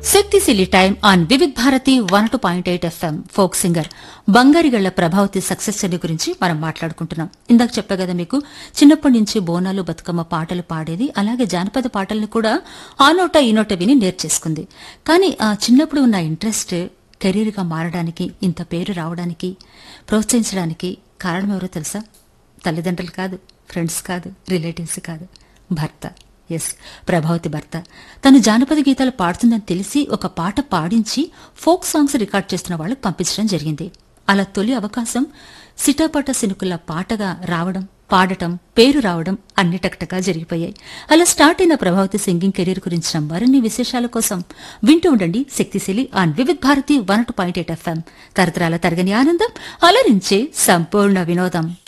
శక్తిశీలి time on Vividh Bharati one two point eight FM folk singer Bangarigalla Prabhavati success journey గురించి మనం మాట్లాడుకుంటున్నాం ఇందాక చెప్పా కదా మీకు చిన్నప్పటి నుంచి బోనాలు బతుకమ్మ పాటలు పాడేది అలాగే జానపద పాటల్ని కూడా ఆ నోట ఈ నోట విని నేర్చేసుకుంది కానీ ఆ చిన్నప్పుడు ఉన్న ఇంట్రెస్ట్ కెరీర్గా మారడానికి ఇంత పేరు రావడానికి ప్రోత్సహించడానికి కారణం ఎవరో తెలుసా తల్లిదండ్రులు కాదు ఫ్రెండ్స్ కాదు రిలేటివ్స్ కాదు భర్త ఎస్ ప్రభావతి భర్త తను జానపద గీతాలు పాడుతుందని తెలిసి ఒక పాట పాడించి ఫోక్ సాంగ్స్ రికార్డ్ చేస్తున్న వాళ్ళకు పంపించడం జరిగింది అలా తొలి అవకాశం సిటాపాట సినుకుల పాటగా రావడం పాడటం పేరు రావడం అన్ని టక్టగా జరిగిపోయాయి అలా స్టార్ట్ అయిన ప్రభావతి సింగింగ్ కెరీర్ గురించిన మరిన్ని విశేషాల కోసం వింటూ ఉండండి శక్తిశీలి on Vividh Bharati one two point eight FM తరతరాల తరగని ఆనందం అలరించే సంపూర్ణ వినోదం